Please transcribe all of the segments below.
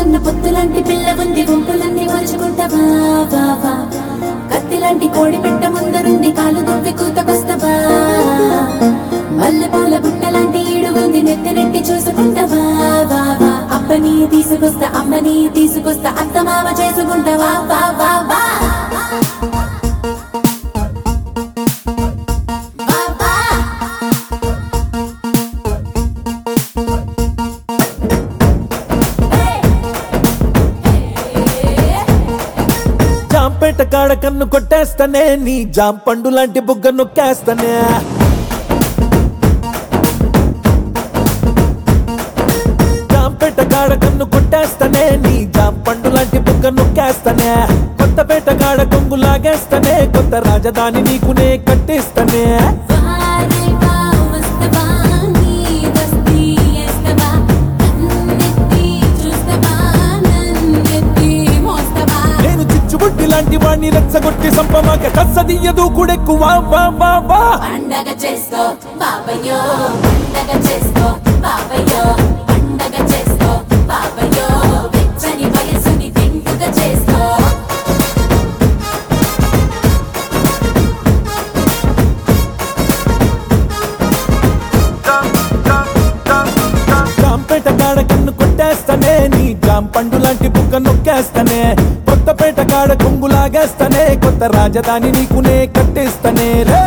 జొన్న పొత్తులాంటి పిల్ల ఉంది గుంపులన్నీ మలుచుకుంటావా వా వా కత్తిలాంటి కోడి పెట్ట ముందరుంది కాలు దువ్వి కూతకొస్తావా మల్లె పూల బుట్టలాంటి ఈడుగుంది నెత్తి నెట్టి చూసుకుంటావా వా వా అప్పని తీసుకొస్తా అమ్మని తీసుకొస్తా అత్త మామ చేసుకుంటావా వా వా వా వా వా జాంపేట కాడ కన్ను కొట్టేస్తానే నీ జాం పండు లాంటి బుగ్గ నొక్కేస్తానే జాంపేట కాడ కన్ను కొట్టేస్తానే నీ జాం పండు లాంటి బుగ్గ నొక్కేస్తానే కొత్తపేట కాడ కొంగు లాగేస్తానే కొత్త రాజధాని నీకునే కట్టిస్తానే వారే వా వస్తవా నీ దస్తి ఎస్తవా నన్నెత్తి చూస్తవా నన్నెత్తి మోస్తవా నేను చిచ్చుబుట్టి లాంటి వాణ్ణి రెచ్చగొట్టి సంపమాక కස්සదియ్యదు కూడెక్కు వా వా వా వా పండగ చేసుకో బాబయ్యో పండగ చేసుకో బాబయ్యో పండగ చేసుకో బాబయ్యో వెచ్చని వయసుని తింటుగా చేసుకో జాంపేట కాడ కన్ను కొట్టేస్తానే నీ జాం పండు లాంటి బుక్క నొక్కేస్తానే కొత్తపేట కాడ కొంగు లాగేస్తానే కొత్త రాజధాని నీకునే కట్టిస్తానే రే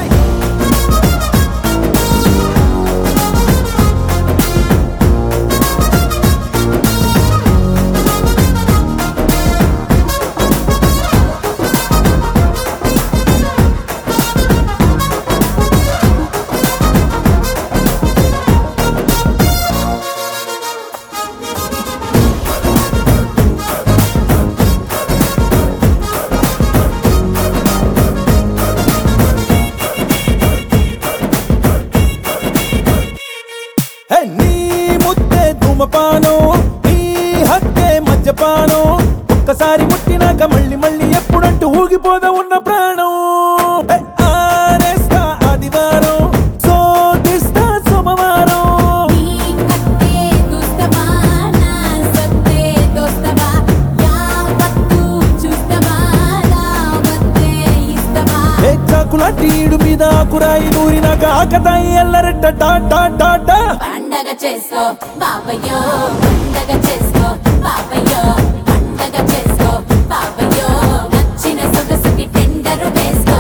హే, నీ ముద్దే ధూమపానం నీ హక్కే మద్యపానం ఒక్కసారి ముట్టినాక మళ్ళీ మళ్ళీ ఎప్పుడంటూ ఊగిపోదా ఉన్న ప్రాణం హే, ఆరేస్తా ఆదివారం సోదిస్తా సోమవారం నీ కట్టే దుస్తవా నా సత్తే దోస్తవా యావత్తు చూస్తవా రావత్తే ఇస్తవా ఏ చాకులాంటి ఈడు మీద ఆకురాయి నూరినాక ఆకతాయి ఎల్లరెట్ట టా టా టా టా పండగ చేసుకో బాబయ్యో పండగ చేసుకో బాబయ్యో పండగ చేసుకో బాబయ్యో నచ్చిన సొగసుకి టెండరు వేసుకో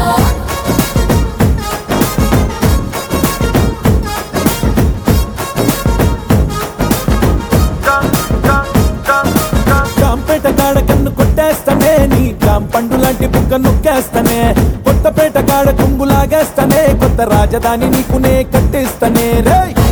జాంపేట కాడ కన్ను కొట్టేస్తానే నీ జాం పండు లాంటి బుక్క నొక్కేస్తానే కొత్తపేట కాడ కొంగు లాగేస్తానే కొత్త రాజధాని నీకునే కట్టిస్తానే రే